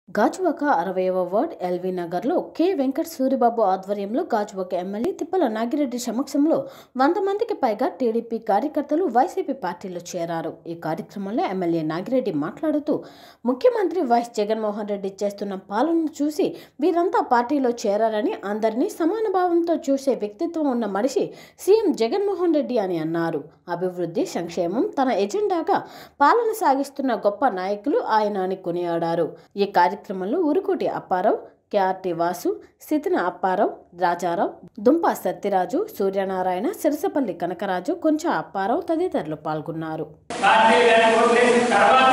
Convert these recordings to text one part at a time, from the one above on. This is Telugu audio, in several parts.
గాజువాక అరవైవ వార్డ్ ఎల్వి నగర్లో కె వెంకట సూరిబాబు ఆధ్వర్యంలో గాజువాక ఎమ్మెల్యే తిప్పల నాగిరెడ్డి సమక్షంలో వంద మందికి పైగా టీడీపీ కార్యకర్తలు వైసీపీ పార్టీలో చేరారు ఈ కార్యక్రమంలో ఎమ్మెల్యే నాగిరెడ్డి మాట్లాడుతూ ముఖ్యమంత్రి వైఎస్ జగన్మోహన్ రెడ్డి చేస్తున్న పాలనను చూసి వీరంతా పార్టీలో చేరారని అందరినీ సమాన భావంతో చూసే వ్యక్తిత్వం ఉన్న మనిషి సీఎం జగన్మోహన్ రెడ్డి అని అన్నారు అభివృద్ధి సంక్షేమం తన ఎజెండాగా పాలన సాగిస్తున్న గొప్ప నాయకులు ఆయన అని కొనియాడారు ఈ కార్యక్రమంలో ఉరుకోటి అప్పారావు కేఆర్టీ వాసు సితిన అప్పారావు రాజారావు దుంప సత్యరాజు సూర్యనారాయణ సిరసపల్లి కనకరాజు కొంచెం అప్పారావు తదితరులు పాల్గొన్నారు పార్టీ కానీ ఓట్లేసిన తర్వాత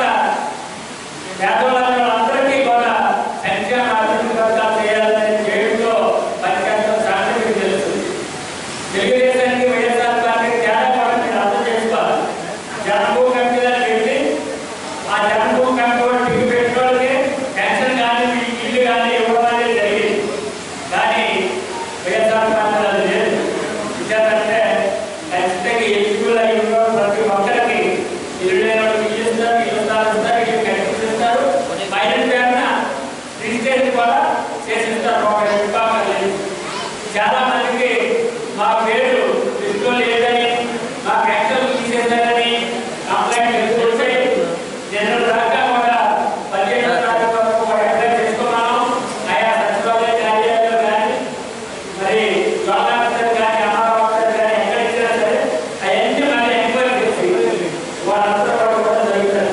పేదవాళ్ళందరికీ కూడా సంక్షేమ అభివృద్ధి పథకాలు చేయాలనే చేయడంలో పనిచేస్తున్న సంగతి మీకు తెలుసు తెలుగుదేశానికి వైఎస్ఆర్ పార్టీకి తేడా కూడా మీరు అర్థం చేసుకోవాలి జనభూ కమిటీలను పెట్టి ఆ జనభూ కమిటీ వాళ్ళు టికెట్ పెట్టుకోవడానికి పెన్షన్ కానీ మీ ఇల్లు కానీ ఇవ్వడం అనేది జరిగింది కానీ వైఎస్ఆర్ పార్టీ అది లేదు ఇచ్చారంటే ఖచ్చితంగా ఎలిజిబుల్ అయి ఉన్న ప్రతి ఒక్కరికి ఇల్లు లేని వాళ్ళకి ఇల్లు ఇస్తారు ఇల్లు స్థలాలు ఇస్తారు ఇల్లు కట్టిస్తారు మైనస్ పేరున రిజిస్ట్రేషన్ కూడా చేసిస్తారు ఒక విభాగం లేదు చాలా మందికి మా పేరు లిస్టులో లేదని మా పెన్షన్ తీసేశారని కంప్లైంట్ ఎక్కువ వచ్చాయి నేను దాకా కూడా పదిహేను తారీఖు వరకు కూడా అప్లై చేసుకున్నాను ఆయా సచివాలయ కార్యాలయాలు కానీ మరి యోగాఫీసర్ కానీ అమరావతి కానీ ఎక్కడ ఇచ్చినా సరే అవన్నీ మళ్ళీ ఎంక్వైరీ చేసి వాళ్ళందరూ కూడా కూడా జరుగుతారు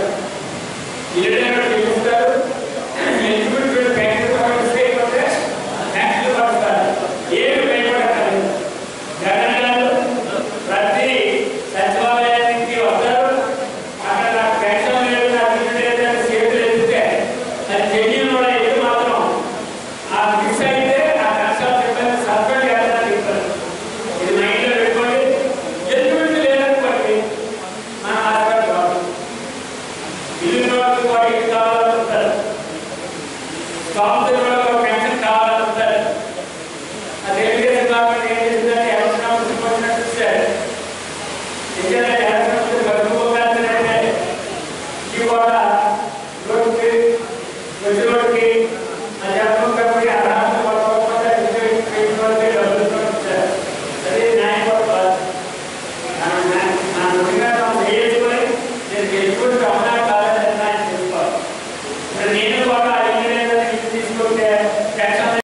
ఇల్లు చూపిస్తారు ఎలిజిబిలిటీ బ్యాంకులు పడిస్తే బ్యాంకులు పడతారు ఏమి భయపడతారు జగన్ గారు ప్రతి సచివాలయానికి వస్తారు అక్కడ నాకు పెన్షన్ లేదు నాకు ఇల్లు లేదు అని చేతులు ఎత్తితే అది జెన్యున్ కూడా ఇది మాత్రం ఆ మిక్స్ అయితే ఆ కష్టాలు చెప్పారు సస్పెండ్ చేయాలని చెప్తారు ఇది మైండ్లో పెట్టుకోండి ఎలిజిబిలిటీ లేదనుకోండి మన హాస్పిటల్ కావాలి ఇల్లు వాళ్ళకి వాడికి కావాలంటారు స్టాప్ వాళ్ళకి పెన్షన్ కావాలంటారు ఆ తెలుగుదేశం గవర్నమెంట్ ఏం చేసిందంటే ఎవరినో చూసినట్టు చూస్తే ఎందుకంటే